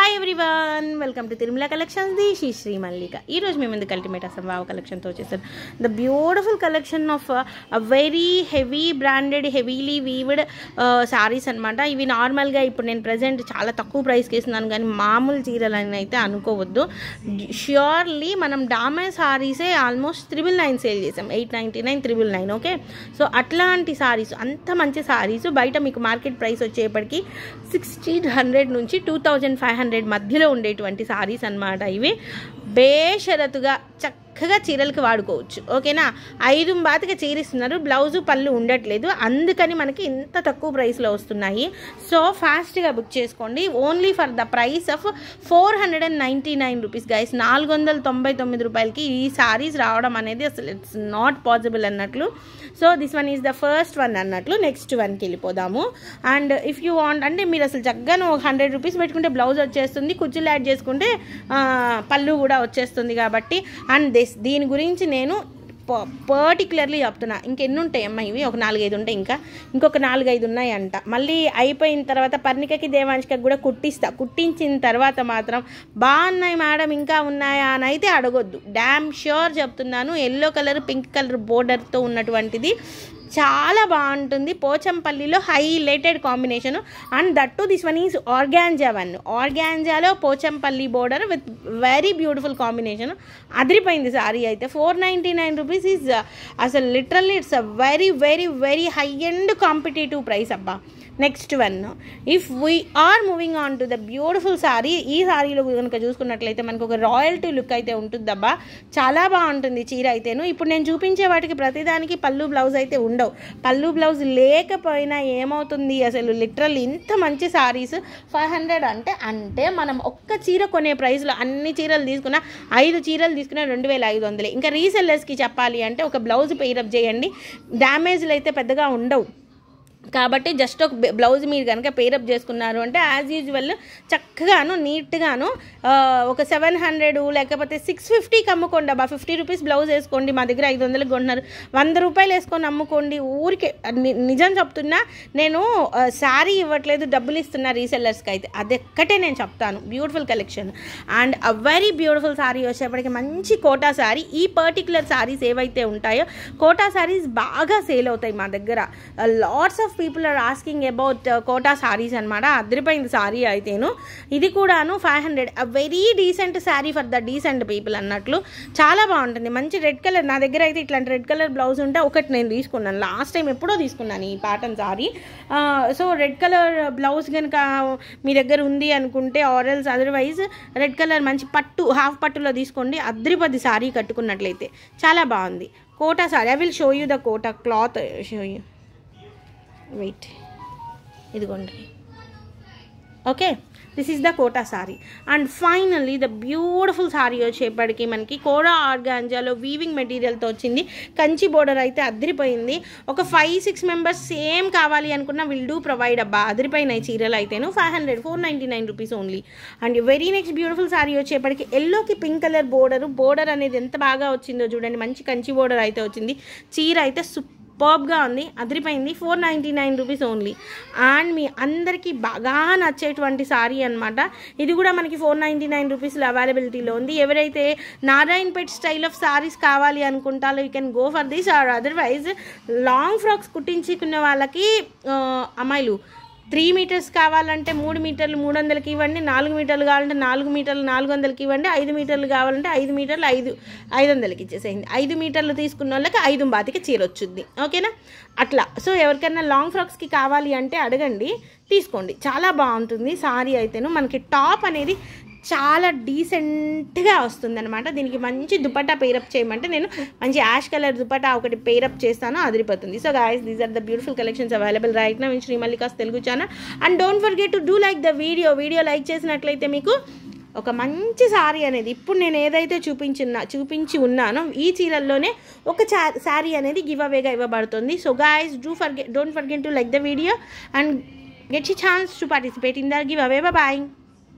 hi everyone welcome to Tirumala collections the Shri Shri Mallika ఈ రోజు మేము ఎందుకు అల్టిమేట్ అసలు వావ్ కలెక్షన్తో వచ్చేసారు the beautiful collection of a very heavy branded heavily weaved saris అనమాట ఇవి నార్మల్గా ఇప్పుడు నేను ప్రజెంట్ చాలా తక్కువ ప్రైస్కి ఇస్తున్నాను కానీ మామూలు చీరలు అని అయితే అనుకోవద్దు ష్యూర్లీ మనం డామే సారీసే ఆల్మోస్ట్ త్రిబుల్ నైన్ సేల్ చేసాం eight ninety nine triple nine okay so అట్లాంటి సారీస్ అంత మంచి సారీస్ బయట మీకు మార్కెట్ ప్రైస్ వచ్చేప్పటికి సిక్స్టీన్ హండ్రెడ్ నుంచి టూ థౌజండ్ ఫైవ్ హండ్రెడ్ మధ్యలో ఉండేటువంటి సారీస్ అన్నమాట ఇవి బేషరతుగా చక్కగా చీరలకి వాడుకోవచ్చు ఓకేనా ఐదు బాతికి చీరిస్తున్నారు బ్లౌజు పళ్ళు ఉండట్లేదు అందుకని మనకి ఇంత తక్కువ ప్రైస్లో వస్తున్నాయి సో ఫాస్ట్గా బుక్ చేసుకోండి only for the price of four hundred and ninety nine rupees guys నాలుగు వందల తొంభై తొమ్మిది రూపాయలకి ఈ సారీస్ రావడం అనేది అసలు ఇట్స్ నాట్ పాసిబుల్ అన్నట్లు so this one is the first one అన్నట్లు నెక్స్ట్ వన్కి వెళ్ళిపోదాము అండ్ ఇఫ్ యూ వాంట్ అంటే మీరు అసలు చక్కగా ఒక హండ్రెడ్ రూపీస్ పెట్టుకుంటే బ్లౌజ్ వచ్చేస్తుంది కుచ్చులు యాడ్ చేసుకుంటే ఆ, పళ్ళు కూడా వచ్చేస్తుంది కాబట్టి అండ్ దిస్ దీని గురించి నేను పర్టికులర్లీ చెప్తున్నా ఇంకెన్ని ఉంటాయి అమ్మ ఇవి ఒక నాలుగైదు ఉంటాయి ఇంకా ఇంకొక నాలుగైదు ఉన్నాయంట మళ్ళీ అయిపోయిన తర్వాత పర్ణికకి దేవాంశికకి కూడా కుట్టిస్తా కుట్టించిన తర్వాత మాత్రం బాగున్నాయి మేడం ఇంకా ఉన్నాయా అని అయితే అడగొద్దు డ్యామ్ ష్యూర్ చెప్తున్నాను ఎల్లో కలర్ పింక్ కలర్ బోర్డర్తో ఉన్నటువంటిది చాలా బాగుంటుంది పోచంపల్లిలో highlighted combination and that this one is organza one ఆర్గాన్జాలో Pochampally border with very beautiful combination అదిరిపోయింది సారీ అయితే four ninety nine rupees is అసలు literally it's a very very very high and competitive price అబ్బా next one if we are moving on to the beautiful sari ఈ సారీలో కనుక చూసుకున్నట్లయితే మనకు ఒక రాయల్టీ లుక్ అయితే ఉంటుందబ్బా చాలా బాగుంటుంది చీర అయితేను ఇప్పుడు నేను చూపించే వాటికి ప్రతిదానికి పళ్ళు బ్లౌజ్ అయితే ఉండవు పళ్ళు బ్లౌజ్ లేకపోయినా ఏమవుతుంది అసలు లిటరల్ ఇంత మంచి సారీస్ ఫైవ్ హండ్రెడ్ అంటే అంటే మనం ఒక్క చీర కొనే ప్రైస్లో అన్ని చీరలు తీసుకున్న ఐదు చీరలు తీసుకున్న రెండు వేల ఐదు వందలే ఇంకా రీసెల్లర్స్కి చెప్పాలి అంటే ఒక బ్లౌజ్ పెయిరప్ చేయండి డ్యామేజ్లు అయితే పెద్దగా ఉండవు కాబట్టి జస్ట్ ఒక బె- బ్లౌజ్ మీరు కనుక పేరప్ చేసుకున్నారు అంటే యాజ్ యూజువల్ చక్కగాను నీట్గాను ఆ, ఒక సెవెన్ హండ్రెడ్ లేకపోతే సిక్స్ ఫిఫ్టీకి అమ్ముకోండి అబ్బా ఫిఫ్టీ రూపీస్ బ్లౌజ్ వేసుకోండి మా దగ్గర ఐదు వందలకు కొంటున్నారు వంద రూపాయలు వేసుకొని అమ్ముకోండి ఊరికే ని- నిజం చెప్తున్నా నేను శారీ ఇవ్వట్లేదు డబ్బులు ఇస్తున్నా రీసెల్లర్స్కి అయితే అదెక్కటే నేను చెప్తాను beautiful collection and a very beautiful sari వచ్చేప్పటికి మంచి కోటా శారీ ఈ పర్టికులర్ శారీస్ ఏవైతే ఉంటాయో కోటా శారీస్ బాగా సేల్ అవుతాయి మా దగ్గర lots of people are asking about Kota saris అనమాట అదిరిపోయింది సారీ అయితేను ఇది కూడాను five hundred very decent sari for the decent people అన్నట్లు చాలా బాగుంటుంది మంచి రెడ్ కలర్ నా దగ్గర అయితే ఇట్లాంటి రెడ్ కలర్ బ్లౌజ్ ఉంటే ఒకటి నేను తీసుకున్నాను లాస్ట్ టైం ఎప్పుడో తీసుకున్నాను ఈ pattern sari so red colour blouse కనుక మీ దగ్గర ఉంది అనుకుంటే ఆరల్స్ అదర్వైజ్ రెడ్ కలర్ మంచి పట్టు హాఫ్ పట్టులో తీసుకోండి అద్రిపది సారీ కట్టుకున్నట్లయితే చాలా బాగుంది Kota sari I will show you the Kota cloth show you wait ఇదిగోండి okay this is the Kota sari and finally the beautiful sari వచ్చేప్పటికి మనకి కోడా ఆర్గాంజాలో వీవింగ్ మెటీరియల్తో వచ్చింది కంచి బోర్డర్ అయితే అదిరిపోయింది ఒక ఫైవ్ సిక్స్ మెంబర్స్ సేమ్ కావాలి అనుకున్న విల్ డూ ప్రొవైడ్ అబ్బా అదిరిపోయినాయి చీరలు అయితేను five hundred four ninety nine rupees only and very next beautiful sari వచ్చేప్పటికి ఎల్లోకి పింక్ కలర్ బోర్డర్ బోర్డర్ అనేది ఎంత బాగా వచ్చిందో చూడండి మంచి కంచి బోర్డర్ అయితే వచ్చింది చీర అయితే సూపర్ పర్బ్గా ఉంది అదిరిపోయింది four ninety nine rupees only and మీ అందరికీ బాగా నచ్చేటువంటి సారీ అనమాట ఇది కూడా మనకి ఫోర్ నైంటీ నైన్ రూపీస్లో అవైలబిలిటీలో ఉంది ఎవరైతే నారాయణపేట్ స్టైల్ ఆఫ్ సారీస్ కావాలి అనుకుంటారో you can go for this or otherwise long frocks కుట్టించుకున్న వాళ్ళకి ఆ, అమ్మాయిలు త్రీ మీటర్స్ కావాలంటే మూడు మీటర్లు మూడు వందలకి ఇవ్వండి నాలుగు మీటర్లు కావాలంటే నాలుగు మీటర్లు నాలుగు వందలకి ఇవ్వండి ఐదు మీటర్లు కావాలంటే ఐదు మీటర్లు ఐదు ఐదు వందలకి ఇచ్చేసేయండి ఐదు మీటర్లు తీసుకున్న వాళ్ళకి ఐదు బాతికి చీర వచ్చుద్ది ఓకేనా అట్లా సో ఎవరికైనా లాంగ్ ఫ్రాక్స్కి కావాలి అంటే అడగండి తీసుకోండి చాలా బాగుంటుంది సారీ అయితేను మనకి టాప్ అనేది చాలా డీసెంట్గా వస్తుంది అనమాట దీనికి మంచి దుపట్టా పేరప్ చేయమంటే నేను మంచి యాష్ కలర్ దుపట్టా ఒకటి పేరప్ చేస్తాను అదిరిపోతుంది so guys these are the beautiful collections available right నా Shri Mallika's Telugu channel and don't forget to do like the video video like చేసినట్లయితే మీకు ఒక మంచి సారీ అనేది ఇప్పుడు నేను ఏదైతే చూపించిన చూపించి ఉన్నానో ఈ చీరల్లోనే ఒక చా శారీ అనేది గివ్ అవేగా ఇవ్వబడుతుంది so guys do forget don't forget to like the video and get chance to participate in the give away bye